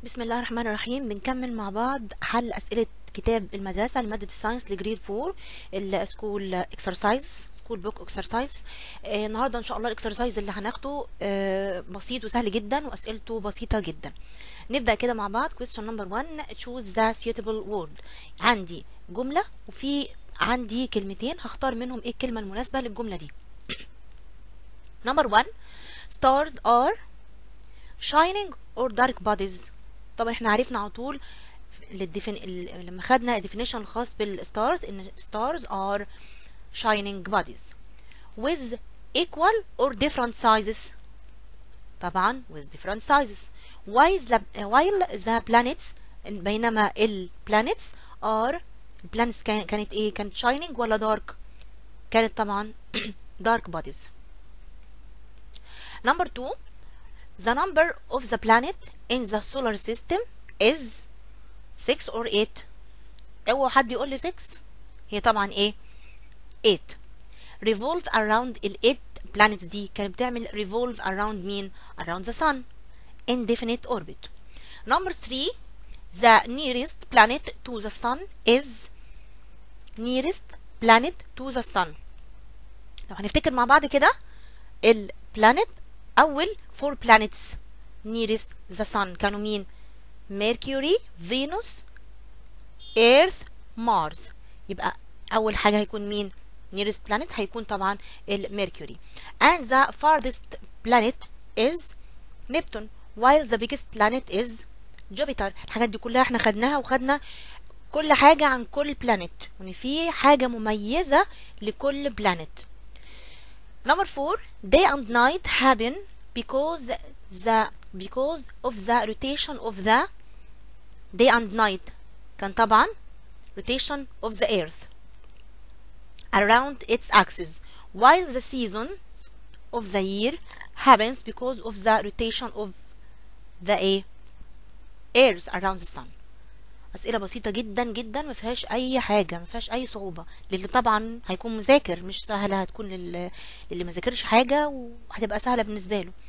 بسم الله الرحمن الرحيم بنكمل مع بعض حل أسئلة كتاب المدرسة لمادة الساينس لجريد 4 السكول اكسرسايز سكول بوك اكسرسايز النهارده ان شاء الله الاكسرسايز اللي هناخده آه، بسيط وسهل جدا واسئلته بسيطة جدا نبدأ كده مع بعض question number 1 choose the suitable word عندي جملة وفي عندي كلمتين هختار منهم ايه الكلمة المناسبة للجملة دي number 1 stars are shining or dark bodies طبعا احنا عرفنا على طول للديفين... ال- لما خدنا الديفينيشن الخاص بالستارز ان stars are shining bodies with equal or different sizes طبعا with different sizes while the, while the planets بينما ال planets are planets كان- كانت ايه كانت shining ولا dark كانت طبعا dark bodies number two The number of the planet in the solar system is 6 or 8 اوعى حد يقول لي 6 هي طبعا ايه 8 revolve around ال 8 planets دي كانت بتعمل revolve around مين around the sun in definite orbit number 3 the nearest planet to the sun is nearest planet to the sun لو هنفتكر مع بعض كده البلانيت أول four planets nearest the sun كانوا مين؟ Mercury, Venus, Earth, Mars يبقى أول حاجة هيكون مين؟ nearest planet هيكون طبعا الميركوري and the farthest planet is Neptune while the biggest planet is Jupiter الحاجات دي كلها احنا خدناها وخدنا كل حاجة عن كل planet وان في حاجة مميزة لكل planet Number four, day and night happen because the because of the rotation of the day and night كان طبعا rotation of the earth around its axis while the season of the year happens because of the rotation of the a earth around the sun أسئلة بسيطة جدا جدا ما فيهاش أي حاجة ما فيهاش أي صعوبة للي طبعا هيكون مذاكر مش سهلة هتكون لل- للي ما ذاكرش حاجة وهتبقى سهلة بالنسبة له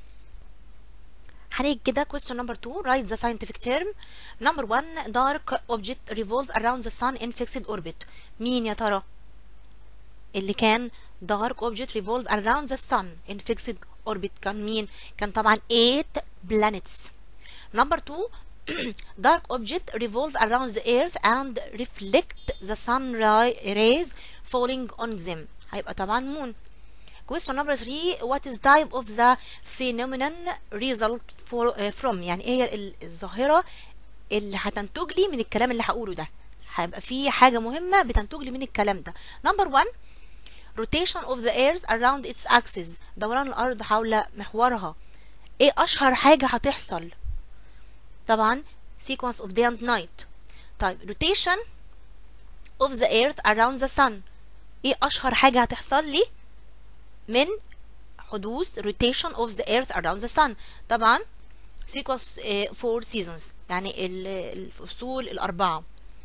هنيجي كده question number two write the scientific term number one dark object revolve around the sun in fixed orbit مين يا ترى اللي كان dark object revolve around the sun in fixed orbit كان مين كان طبعا 8 planets number two dark object revolve around the earth and reflect the sun ri- rays falling on them هيبقى طبعا moon question number three what is type of the phenomenon result for, uh, from يعني ايه هي ال- الظاهرة اللي هتنتج لي من الكلام اللي هقوله ده هيبقى في حاجة مهمة بتنتج لي من الكلام ده number one rotation of the earth around its axis دوران الأرض حول محورها ايه أشهر حاجة هتحصل طبعا sequence of day and night طيب rotation of the earth around the sun ايه اشهر حاجة هتحصل لي من حدوث rotation of the earth around the sun طبعا sequence uh, four seasons يعني ال- الفصول الأربعة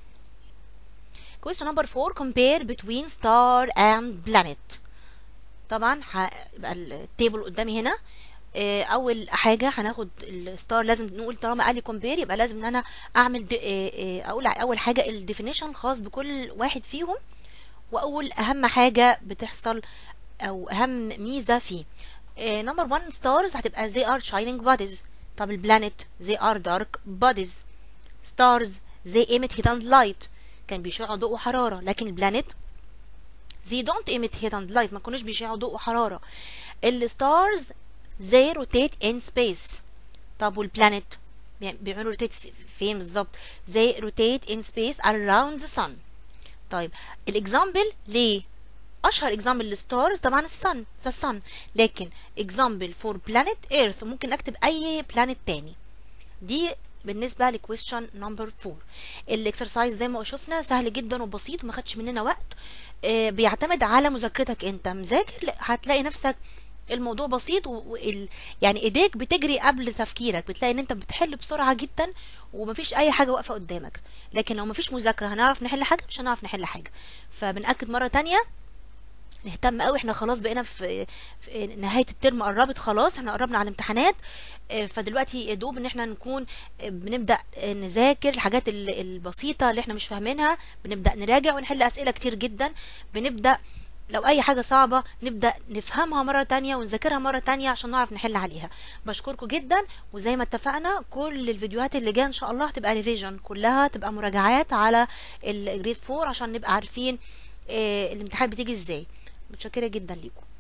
question number four compare between star and planet طبعا هيبقى التيبل قدامي هنا آه، اول حاجه هناخد الستار لازم نقول طالما قال لي كومبير يبقى لازم ان انا اعمل دي آه، آه، اقول اول حاجه الديفينيشن الخاص بكل واحد فيهم واول اهم حاجه بتحصل او اهم ميزه فيه نمبر 1 ستارز هتبقى they are shining bodies طب البلانيت they are dark bodies stars they emit heat and light كان بيشعوا ضوء وحراره لكن البلانيت they don't emit heat and light ما كانوش بيشعوا ضوء وحراره الستارز they rotate in space طب والبلانيت بي- بيعملوا روتيت فين بالظبط they rotate in space around the sun طيب الاكزامبل ليه اشهر اكزامبل للستارز طبعا السن ذا sun لكن اكزامبل فور بلانيت ايرث ممكن اكتب اي بلانيت تاني دي بالنسبه لكويشن نمبر 4 الاكسرسايز زي ما شفنا سهل جدا وبسيط وما خدش مننا وقت آه، بيعتمد على مذاكرتك انت مذاكر لا، هتلاقي نفسك الموضوع بسيط و... وال... يعني ايديك بتجري قبل تفكيرك بتلاقي ان انت بتحل بسرعه جدا ومفيش اي حاجه واقفه قدامك لكن لو مفيش مذاكره هنعرف نحل حاجه مش هنعرف نحل حاجه فبنأكد مره تانية نهتم قوي احنا خلاص بقينا في, في نهايه الترم قربت خلاص احنا قربنا على الامتحانات اه، فدلوقتي يا دوب ان احنا نكون اه، بنبدا اه، نذاكر الحاجات ال- البسيطه اللي احنا مش فاهمينها بنبدا نراجع ونحل اسئله كتير جدا بنبدا لو اي حاجه صعبه نبدا نفهمها مره تانية ونذاكرها مره تانية عشان نعرف نحل عليها بشكركم جدا وزي ما اتفقنا كل الفيديوهات اللي جايه ان شاء الله هتبقى ريفيجن كلها تبقى مراجعات على الجريد 4 عشان نبقى عارفين اه، الامتحان بتيجي ازاي متشكره جدا ليكم